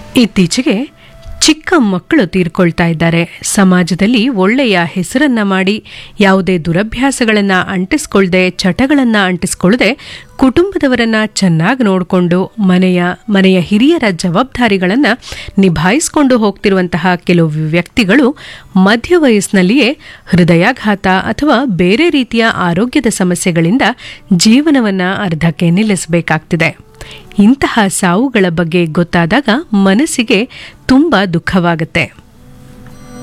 ಇತ್ತೀಚೆಗೆ ಚಿಕ್ಕ ಮಕ್ಕಳು ತೀರ್ಕೊಳ್ತಾ ಇದ್ದಾರೆ ಸಮಾಜದಲ್ಲಿ ಒಳ್ಳೆಯ ಹೆಸರನ್ನ ಮಾಡಿ ಯಾವುದೇ ದುರಭ್ಯಾಸಗಳನ್ನ ಅಂಟಿಸ್ಕೊಳ್ದೆ ಚಟಗಳನ್ನ ಅಂಟಿಸ್ಕೊಳ್ಳದೆ ಕುಟುಂಬದವರನ್ನ ಚೆನ್ನಾಗಿ ನೋಡಿಕೊಂಡು ಮನೆಯ ಮನೆಯ ಹಿರಿಯರ ಜವಾಬ್ದಾರಿಗಳನ್ನ ನಿಭಾಯಿಸಿಕೊಂಡು ಹೋಗ್ತಿರುವಂತಹ ಕೆಲವು ವ್ಯಕ್ತಿಗಳು ಮಧ್ಯ ವಯಸ್ಸಿನಲ್ಲಿಯೇ ಹೃದಯಾಘಾತ ಅಥವಾ ಬೇರೆ ರೀತಿಯ ಆರೋಗ್ಯದ ಸಮಸ್ಯೆಗಳಿಂದ ಜೀವನವನ್ನ ಅರ್ಧಕ್ಕೆ ನಿಲ್ಲಿಸಬೇಕಾಗ್ತಿದೆ ಇಂತಹ ಸಾವುಗಳ ಬಗ್ಗೆ ಗೊತ್ತಾದಾಗ ಮನಸ್ಸಿಗೆ ತುಂಬ ದುಃಖವಾಗುತ್ತೆ